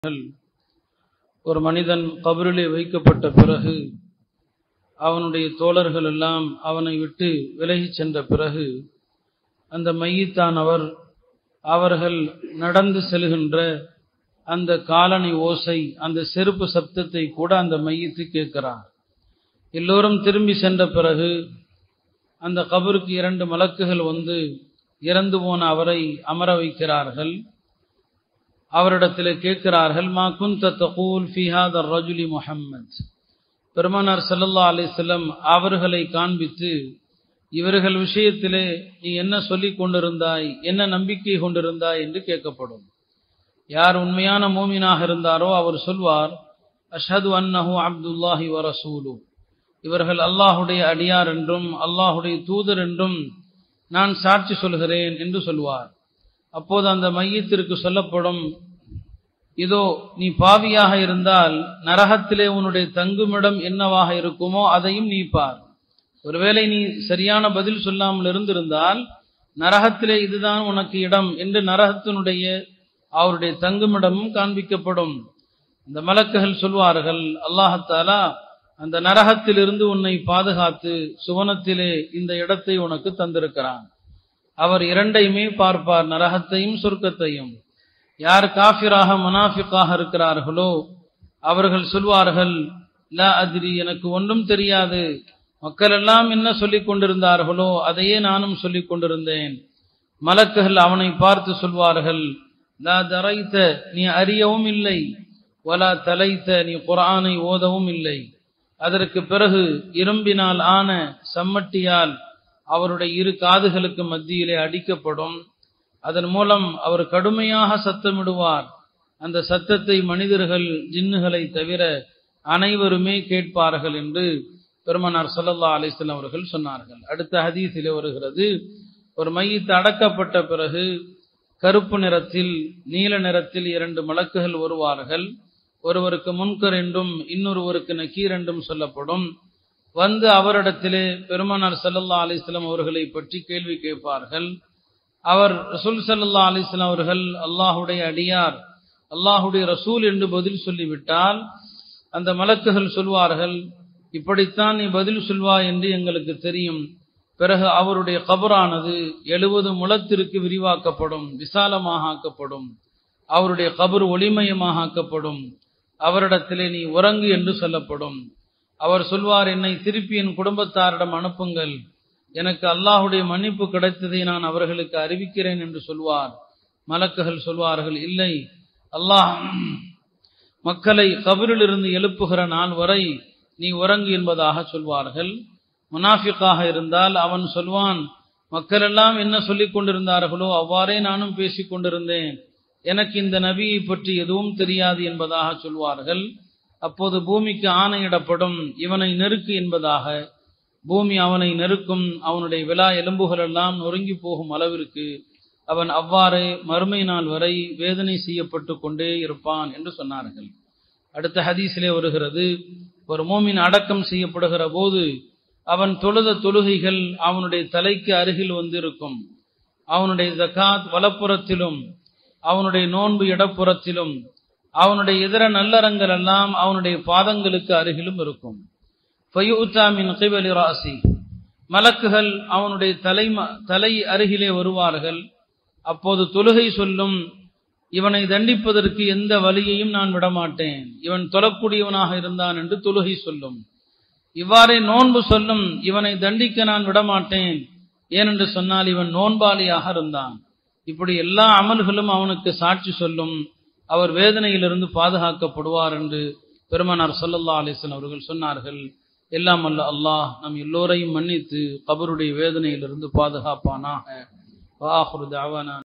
ஒரு மனிதன் கபரிலே வைக்கப்பட்ட பிறகு அவனுடைய தோழர்கள் எல்லாம் அவனை விட்டு விலகிச் சென்ற பிறகு அந்த மையத்தானவர் அவர்கள் நடந்து செல்கின்ற அந்த காலனி ஓசை அந்த செருப்பு சப்தத்தை கூட அந்த மையத்து கேட்கிறார் எல்லோரும் திரும்பி சென்ற பிறகு அந்த கபருக்கு இரண்டு மலக்குகள் வந்து இறந்து போன அவரை அமர வைக்கிறார்கள் அவரிடத்தில் கேட்கிறார்கள் மா குந்த தகூல் ஃபிஹாத் ரஜுலி முஹம்மத் பெருமானார் சல்லல்லா அலிஸ்லம் அவர்களை காண்பித்து இவர்கள் விஷயத்திலே நீ என்ன சொல்லிக் கொண்டிருந்தாய் என்ன நம்பிக்கை கொண்டிருந்தாய் என்று கேட்கப்படும் யார் உண்மையான மூமினாக இருந்தாரோ அவர் சொல்வார் அஷது அன்னஹு அப்துல்லாஹி வ ரசூலு இவர்கள் அல்லாஹுடைய அடியார் என்றும் அல்லாஹுடைய தூதர் என்றும் நான் சாட்சி சொல்கிறேன் என்று சொல்வார் அப்போது அந்த மையத்திற்கு சொல்லப்படும் இதோ நீ பாவியாக இருந்தால் நரகத்திலே உன்னுடைய தங்குமிடம் என்னவாக இருக்குமோ அதையும் நீ பார் ஒருவேளை நீ சரியான பதில் சொல்லாமல் இருந்திருந்தால் நரகத்திலே இதுதான் உனக்கு இடம் என்று நரகத்தினுடைய அவருடைய தங்குமிடமும் காண்பிக்கப்படும் இந்த மலக்குகள் சொல்வார்கள் அல்லாஹத்தாலா அந்த நரகத்திலிருந்து உன்னை பாதுகாத்து சுவனத்திலே இந்த இடத்தை உனக்கு தந்திருக்கிறான் அவர் இரண்டையுமே பார்ப்பார் நரகத்தையும் சொர்க்கத்தையும் யார் காஃபிராக மனாஃபிக்காக இருக்கிறார்களோ அவர்கள் சொல்வார்கள் லா அதிரி எனக்கு ஒன்றும் தெரியாது மக்கள் எல்லாம் என்ன சொல்லிக் கொண்டிருந்தார்களோ அதையே நானும் சொல்லிக் கொண்டிருந்தேன் மலக்குகள் அவனை பார்த்து சொல்வார்கள் லா தரைத்த நீ அறியவும் இல்லை வலா தலைத்த நீ குரானை ஓதவும் இல்லை அதற்கு பிறகு இரும்பினால் ஆன சம்மட்டியால் அவருடைய இரு காதுகளுக்கு மத்தியிலே அடிக்கப்படும் அதன் மூலம் அவர் கடுமையாக சத்தமிடுவார் அந்த சத்தத்தை மனிதர்கள் ஜின்னுகளை தவிர அனைவருமே கேட்பார்கள் என்று பெருமனார் சல்லல்லா அலிஸ்லாம் அவர்கள் சொன்னார்கள் அடுத்த ஹதீஸிலே வருகிறது ஒரு மையத்து அடக்கப்பட்ட பிறகு கருப்பு நிறத்தில் நீல நிறத்தில் இரண்டு மலக்குகள் வருவார்கள் ஒருவருக்கு முன்கர் என்றும் இன்னொருவருக்கு நக்கீர் என்றும் சொல்லப்படும் வந்து அவரிடத்திலே பெருமானார் சல்லல்லா அலிஸ்லாம் அவர்களை பற்றி கேள்வி கேட்பார்கள் அவர் ரசூல் சல்லா அலிஸ்லாம் அவர்கள் அல்லாஹுடைய அடியார் அல்லாஹுடைய ரசூல் என்று பதில் சொல்லிவிட்டால் அந்த மலக்குகள் சொல்வார்கள் இப்படித்தான் நீ பதில் சொல்வாய் என்று எங்களுக்கு தெரியும் பிறகு அவருடைய கபரானது எழுபது முளத்திற்கு விரிவாக்கப்படும் விசாலமாக ஆக்கப்படும் அவருடைய கபர் ஒளிமயமாக ஆக்கப்படும் அவரிடத்திலே நீ உறங்கு என்று சொல்லப்படும் அவர் சொல்வார் என்னை திருப்பி என் குடும்பத்தாரிடம் அனுப்புங்கள் எனக்கு அல்லாஹுடைய மன்னிப்பு கிடைத்ததை நான் அவர்களுக்கு அறிவிக்கிறேன் என்று சொல்வார் மலக்குகள் சொல்வார்கள் இல்லை அல்லாஹ் மக்களை கபரிலிருந்து எழுப்புகிற நாள் வரை நீ உறங்கு என்பதாக சொல்வார்கள் முனாஃபிக்காக இருந்தால் அவன் சொல்வான் மக்கள் எல்லாம் என்ன சொல்லிக் கொண்டிருந்தார்களோ அவ்வாறே நானும் பேசிக் கொண்டிருந்தேன் எனக்கு இந்த நபியை பற்றி எதுவும் தெரியாது என்பதாக சொல்வார்கள் அப்போது பூமிக்கு ஆணையிடப்படும் இவனை நெருக்கு என்பதாக பூமி அவனை நெருக்கும் அவனுடைய விழா எலும்புகள் எல்லாம் நொறுங்கி போகும் அளவிற்கு அவன் அவ்வாறே மறுமை நாள் வரை வேதனை செய்யப்பட்டு கொண்டே இருப்பான் என்று சொன்னார்கள் அடுத்த ஹதீஸிலே வருகிறது ஒரு மோமின் அடக்கம் செய்யப்படுகிற போது அவன் தொழுத தொழுகைகள் அவனுடைய தலைக்கு அருகில் வந்திருக்கும் அவனுடைய ஜக்காத் வலப்புறத்திலும் அவனுடைய நோன்பு இடப்புறத்திலும் அவனுடைய இதர நல்லறங்கள் எல்லாம் அவனுடைய பாதங்களுக்கு அருகிலும் இருக்கும் ஃபயூத்தாமின் கைவலி ராசி மலக்குகள் அவனுடைய தலை தலை அருகிலே வருவார்கள் அப்போது தொழுகை சொல்லும் இவனை தண்டிப்பதற்கு எந்த வழியையும் நான் விடமாட்டேன் இவன் தொழக்கூடியவனாக இருந்தான் என்று தொழுகை சொல்லும் இவ்வாறே நோன்பு சொல்லும் இவனை தண்டிக்க நான் விடமாட்டேன் ஏனென்று சொன்னால் இவன் நோன்பாளியாக இருந்தான் இப்படி எல்லா அமல்களும் அவனுக்கு சாட்சி சொல்லும் அவர் வேதனையிலிருந்து பாதுகாக்கப்படுவார் என்று பெருமனார் சொல்லல்லா அலிசன் அவர்கள் சொன்னார்கள் எல்லாம் அல்ல அல்லாஹ் நம் எல்லோரையும் மன்னித்து கபருடைய வேதனையிலிருந்து பாதுகாப்பானாக வாஹுரு தாவானா